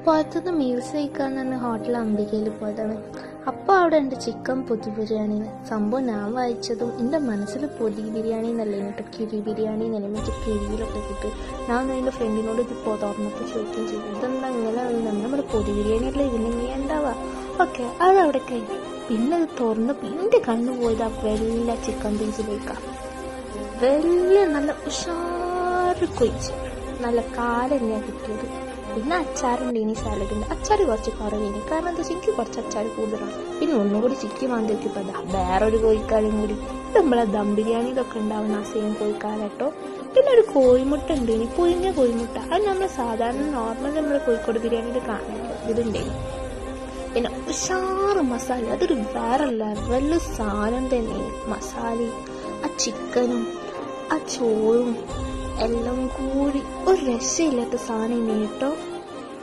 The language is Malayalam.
പുറത്തുനിന്ന് മീൽസ് കഴിക്കാന്ന് പറഞ്ഞ ഹോട്ടൽ അംബികയിൽ പോയതാണ് അപ്പോൾ അവിടെ ഉണ്ട് ചിക്കൻ പൊതി ബിരിയാണി സംഭവം ഞാൻ വായിച്ചതും എൻ്റെ മനസ്സിൽ പൊതി ബിരിയാണി എന്നല്ലേ കേട്ടോ കിഴി ബിരിയാണി എന്നല്ലേ മറ്റേ കിഴിയിലൊക്കെ കിട്ടും ഞാൻ എൻ്റെ ഫ്രണ്ടിനോട് ഇത് പോ തുറന്നപ്പോൾ ചോദിക്കുകയും ചെയ്തു ഇതെന്താ ഇങ്ങനെ നമ്മുടെ പൊതി ബിരിയാണി അല്ലേ ഇതിനെങ്ങനെ ഉണ്ടാവുക ഓക്കെ അതവിടെ കഴിഞ്ഞു പിന്നെ അത് തുറന്നപ്പോൾ എൻ്റെ കണ്ണു പോയത് ആ വെള്ള ചിക്കൻ പീസിലേക്കാണ് വലിയ നല്ല ഉഷാറ് കൊയിച്ച് നല്ല കാലെന്നെയാണ് കിട്ടിയത് പിന്നെ അച്ചാറുണ്ട് ഇനി സാലഡ് ഉണ്ട് അച്ചാർ കുറച്ച് കുറവിനി കാരണം എന്താ വെച്ചാൽ എനിക്ക് കുറച്ച് അച്ചാർ കൂടുതലാണ് പിന്നെ ഒന്നുകൂടി ചിക്കി വാങ്ങി വെക്കിപ്പോൾ അതാ വേറൊരു കോഴിക്കാലും കൂടി ഇത് നമ്മളെ ദം ബിരിയാണിയിലൊക്കെ ഉണ്ടാവുന്ന ആ സെയിം കോഴിക്കാലട്ടോ പിന്നെ ഒരു കോഴിമുട്ട ഉണ്ട് ഇനി പുഴിഞ്ഞ കോഴിമുട്ട അത് നമ്മൾ സാധാരണ നോർമൽ നമ്മൾ കോഴിക്കോട് ബിരിയാണിയിൽ കാണുന്നത് ഇതുണ്ടായിരുന്നു പിന്നെ ഉഷാറ് മസാല അതൊരു വേറെ ലെവല് സാധനം തന്നെയാണ് മസാലയും ആ ചിക്കനും ആ ചോറും എല്ലാം കൂടി ഒരു രക്ഷയില്ലാത്ത സാധനം കേട്ടോ